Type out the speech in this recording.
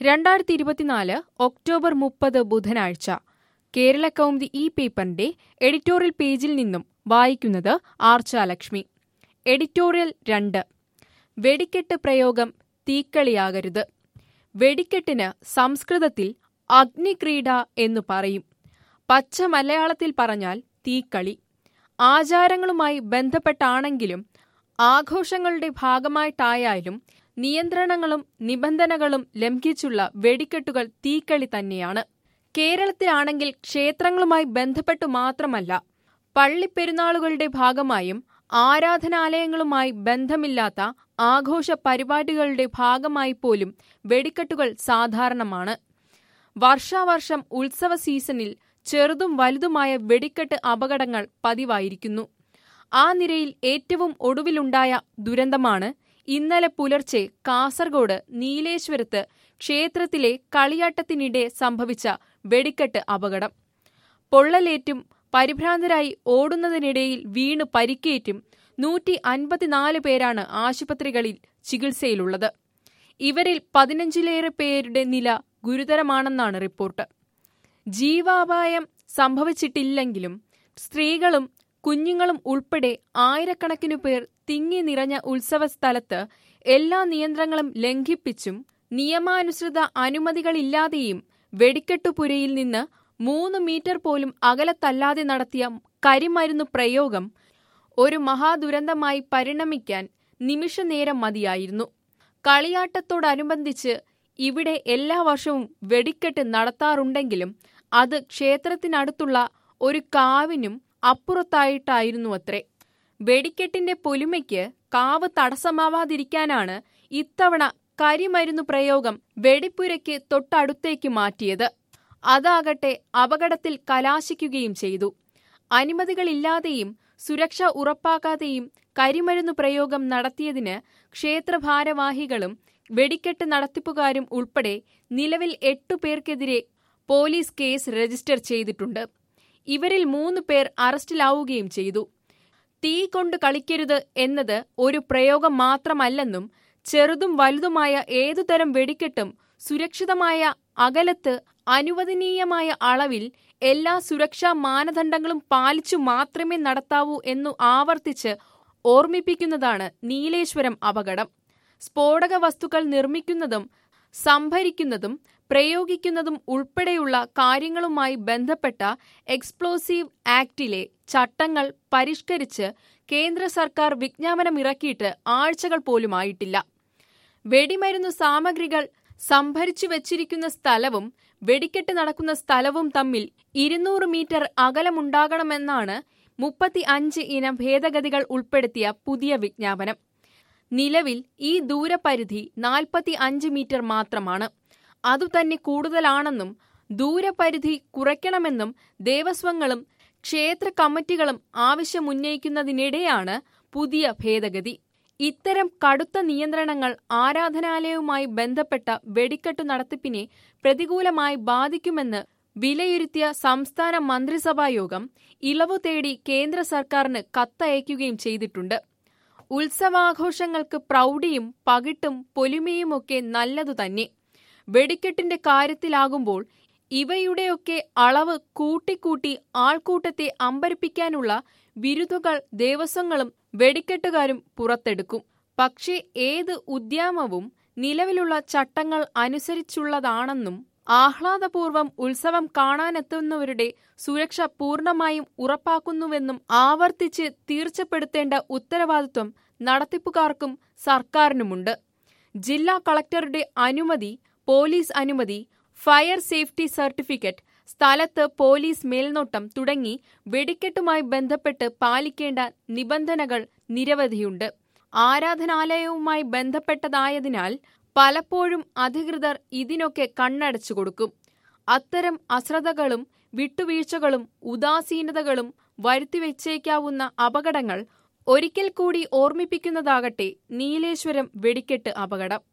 രണ്ടായിരത്തി ഇരുപത്തിനാല് ഒക്ടോബർ മുപ്പത് ബുധനാഴ്ച കേരള കൗമുദി ഈ പേപ്പറിന്റെ എഡിറ്റോറിയൽ പേജിൽ നിന്നും വായിക്കുന്നത് ആർച്ചാലക്ഷ്മി എഡിറ്റോറിയൽ രണ്ട് വെടിക്കെട്ട് പ്രയോഗം തീക്കളിയാകരുത് വെടിക്കെട്ടിന് സംസ്കൃതത്തിൽ അഗ്നിക്രീഡ എന്നു പറയും പച്ച മലയാളത്തിൽ പറഞ്ഞാൽ തീക്കളി ആചാരങ്ങളുമായി ബന്ധപ്പെട്ടാണെങ്കിലും ആഘോഷങ്ങളുടെ ഭാഗമായിട്ടായാലും നിയന്ത്രണങ്ങളും നിബന്ധനകളും ലംഘിച്ചുള്ള വെടിക്കെട്ടുകൾ തീക്കളി തന്നെയാണ് കേരളത്തിലാണെങ്കിൽ ക്ഷേത്രങ്ങളുമായി ബന്ധപ്പെട്ടു മാത്രമല്ല പള്ളിപ്പെരുന്നാളുകളുടെ ഭാഗമായും ആരാധനാലയങ്ങളുമായി ബന്ധമില്ലാത്ത ആഘോഷ പരിപാടികളുടെ ഭാഗമായി പോലും വെടിക്കെട്ടുകൾ സാധാരണമാണ് വർഷാവർഷം ഉത്സവ സീസണിൽ ചെറുതും വലുതുമായ വെടിക്കെട്ട് അപകടങ്ങൾ പതിവായിരിക്കുന്നു ആ നിരയിൽ ഏറ്റവും ഒടുവിലുണ്ടായ ദുരന്തമാണ് ഇന്നലെ പുലർച്ചെ കാസർഗോഡ് നീലേശ്വരത്ത് ക്ഷേത്രത്തിലെ കളിയാട്ടത്തിനിടെ സംഭവിച്ച വെടിക്കെട്ട് അപകടം പൊള്ളലേറ്റും പരിഭ്രാന്തരായി ഓടുന്നതിനിടയിൽ വീണ് പരിക്കേറ്റും നൂറ്റി അൻപത്തിനാല് പേരാണ് ആശുപത്രികളിൽ ചികിത്സയിലുള്ളത് ഇവരിൽ പതിനഞ്ചിലേറെ പേരുടെ നില ഗുരുതരമാണെന്നാണ് റിപ്പോർട്ട് ജീവാപായം സംഭവിച്ചിട്ടില്ലെങ്കിലും സ്ത്രീകളും കുഞ്ഞുങ്ങളും ഉൾപ്പെടെ ആയിരക്കണക്കിനു പേർ തിങ്ങി നിറഞ്ഞ ഉത്സവ സ്ഥലത്ത് എല്ലാ നിയന്ത്രണങ്ങളും ലംഘിപ്പിച്ചും നിയമാനുസൃത അനുമതികളില്ലാതെയും വെടിക്കെട്ടുപുരയിൽ നിന്ന് മൂന്ന് മീറ്റർ പോലും അകലത്തല്ലാതെ നടത്തിയ കരിമരുന്നു പ്രയോഗം ഒരു മഹാദുരന്തമായി പരിണമിക്കാൻ നിമിഷനേരം മതിയായിരുന്നു കളിയാട്ടത്തോടനുബന്ധിച്ച് ഇവിടെ എല്ലാ വർഷവും വെടിക്കെട്ട് നടത്താറുണ്ടെങ്കിലും അത് ക്ഷേത്രത്തിനടുത്തുള്ള ഒരു കാവിനും അപ്പുറത്തായിട്ടായിരുന്നു അത്രേ വെടിക്കെട്ടിന്റെ പൊലിമയ്ക്ക് കാവ് തടസ്സമാവാതിരിക്കാനാണ് ഇത്തവണ കരിമരുന്നു പ്രയോഗം വെടിപ്പുരയ്ക്ക് തൊട്ടടുത്തേക്ക് മാറ്റിയത് അതാകട്ടെ അപകടത്തിൽ കലാശിക്കുകയും ചെയ്തു അനുമതികളില്ലാതെയും സുരക്ഷ ഉറപ്പാക്കാതെയും കരിമരുന്നു പ്രയോഗം നടത്തിയതിന് ക്ഷേത്രഭാരവാഹികളും വെടിക്കെട്ട് നടത്തിപ്പുകാരും ഉൾപ്പെടെ നിലവിൽ എട്ടു പേർക്കെതിരെ പോലീസ് കേസ് രജിസ്റ്റർ ചെയ്തിട്ടുണ്ട് ഇവരിൽ മൂന്ന് പേർ അറസ്റ്റിലാവുകയും ചെയ്തു തീ കൊണ്ട് കളിക്കരുത് എന്നത് ഒരു പ്രയോഗം മാത്രമല്ലെന്നും ചെറുതും വലുതുമായ ഏതുതരം വെടിക്കെട്ടും സുരക്ഷിതമായ അകലത്ത് അനുവദനീയമായ അളവിൽ എല്ലാ സുരക്ഷാ മാനദണ്ഡങ്ങളും പാലിച്ചു മാത്രമേ നടത്താവൂ എന്നു ആവർത്തിച്ച് ഓർമ്മിപ്പിക്കുന്നതാണ് നീലേശ്വരം അപകടം സ്ഫോടക വസ്തുക്കൾ നിർമ്മിക്കുന്നതും സംഭരിക്കുന്നതും പ്രയോഗിക്കുന്നതും ഉൾപ്പെടെയുള്ള കാര്യങ്ങളുമായി ബന്ധപ്പെട്ട എക്സ്പ്ലോസീവ് ആക്ടിലെ ചട്ടങ്ങൾ പരിഷ്കരിച്ച് കേന്ദ്ര സർക്കാർ വിജ്ഞാപനമിറക്കിയിട്ട് ആഴ്ചകൾ പോലുമായിട്ടില്ല വെടിമരുന്നു സാമഗ്രികൾ സംഭരിച്ചു വച്ചിരിക്കുന്ന സ്ഥലവും വെടിക്കെട്ട് നടക്കുന്ന സ്ഥലവും തമ്മിൽ ഇരുന്നൂറ് മീറ്റർ അകലമുണ്ടാകണമെന്നാണ് മുപ്പത്തി അഞ്ച് ഇനം ഭേദഗതികൾ ഉൾപ്പെടുത്തിയ പുതിയ വിജ്ഞാപനം നിലവിൽ ഈ ദൂരപരിധി നാൽപ്പത്തി അഞ്ച് മീറ്റർ മാത്രമാണ് അതുതന്നെ കൂടുതലാണെന്നും ദൂരപരിധി കുറയ്ക്കണമെന്നും ദേവസ്വങ്ങളും ക്ഷേത്ര കമ്മിറ്റികളും ആവശ്യമുന്നയിക്കുന്നതിനിടെയാണ് പുതിയ ഭേദഗതി ഇത്തരം കടുത്ത നിയന്ത്രണങ്ങൾ ആരാധനാലയവുമായി ബന്ധപ്പെട്ട വെടിക്കെട്ടു നടത്തിപ്പിനെ പ്രതികൂലമായി ബാധിക്കുമെന്ന് വിലയിരുത്തിയ സംസ്ഥാന മന്ത്രിസഭായോഗം ഇളവു തേടി കേന്ദ്ര സർക്കാരിന് കത്തയക്കുകയും ചെയ്തിട്ടുണ്ട് ഉത്സവാഘോഷങ്ങൾക്ക് പ്രൗഢിയും പകിട്ടും പൊലിമയുമൊക്കെ നല്ലതു തന്നെ വെടിക്കെട്ടിന്റെ കാര്യത്തിലാകുമ്പോൾ ഇവയുടെയൊക്കെ അളവ് കൂട്ടിക്കൂട്ടി ആൾക്കൂട്ടത്തെ അമ്പരിപ്പിക്കാനുള്ള വിരുദ്ധകൾ ദേവസ്വങ്ങളും വെടിക്കെട്ടുകാരും പുറത്തെടുക്കും പക്ഷേ ഏത് ഉദ്യമവും നിലവിലുള്ള ചട്ടങ്ങൾ അനുസരിച്ചുള്ളതാണെന്നും ആഹ്ലാദപൂർവ്വം ഉത്സവം കാണാനെത്തുന്നവരുടെ സുരക്ഷ പൂർണ്ണമായും ഉറപ്പാക്കുന്നുവെന്നും ആവർത്തിച്ച് തീർച്ചപ്പെടുത്തേണ്ട ഉത്തരവാദിത്വം നടത്തിപ്പുകാർക്കും സർക്കാരിനുമുണ്ട് ജില്ലാ കളക്ടറുടെ അനുമതി പോലീസ് അനുമതി ഫയർ സേഫ്റ്റി സർട്ടിഫിക്കറ്റ് സ്ഥലത്ത് പോലീസ് മേൽനോട്ടം തുടങ്ങി വെടിക്കെട്ടുമായി ബന്ധപ്പെട്ട് പാലിക്കേണ്ട നിബന്ധനകൾ നിരവധിയുണ്ട് ആരാധനാലയവുമായി ബന്ധപ്പെട്ടതായതിനാൽ പലപ്പോഴും അധികൃതർ ഇതിനൊക്കെ കണ്ണടച്ചു കൊടുക്കും അത്തരം അശ്രദ്ധകളും വിട്ടുവീഴ്ചകളും ഉദാസീനതകളും വരുത്തിവെച്ചേക്കാവുന്ന അപകടങ്ങൾ ഒരിക്കൽ കൂടി ഓർമ്മിപ്പിക്കുന്നതാകട്ടെ നീലേശ്വരം വെടിക്കെട്ട് അപകടം